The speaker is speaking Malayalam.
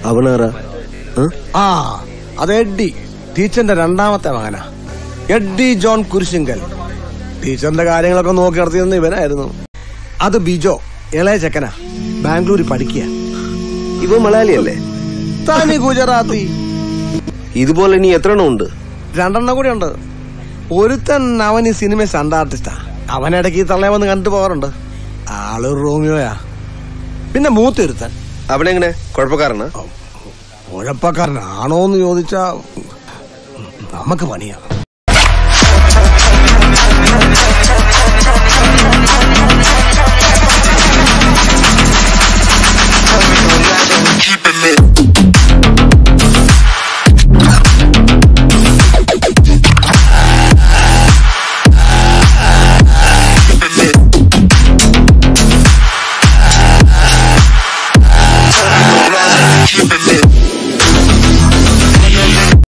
അവനാരാ ഏ? ആ അത് എഡ്ഡി ടീച്ചറിന്റെ രണ്ടാമത്തെ മകനാ എഡ്ഡി ജോൺ കുരിശിങ്കൽ ടീച്ചറിന്റെ കാര്യങ്ങളൊക്കെ നോക്കി നടത്തിയിരുന്ന ഇവനായിരുന്നു അത് ബിജോ ഇളയ ചെക്കനാ ബാംഗ്ലൂരിൽ പഠിക്കുക ഇവ മലയാളിയല്ലേ തനി ഗുജറാത്തി ഇതുപോലെ ഇനി എത്ര എണ്ണം ഉണ്ട് രണ്ടെണ്ണം കൂടി ഉണ്ട് ഒരുത്തൻ അവൻ ഈ സിനിമ സ്റ്റണ്ട് ആർട്ടിസ്റ്റാ അവനിടയ്ക്ക് ഈ തള്ളയെ വന്ന് കണ്ടു പോകാറുണ്ട് ആള് റോമിയോയാ പിന്നെ മൂത്തൊരുത്തൻ അവനെങ്ങനെ കുഴപ്പക്കാരനാ ഉഴപ്പക്കാരനാണോ എന്ന് ചോദിച്ചാ നമുക്ക് പണിയാ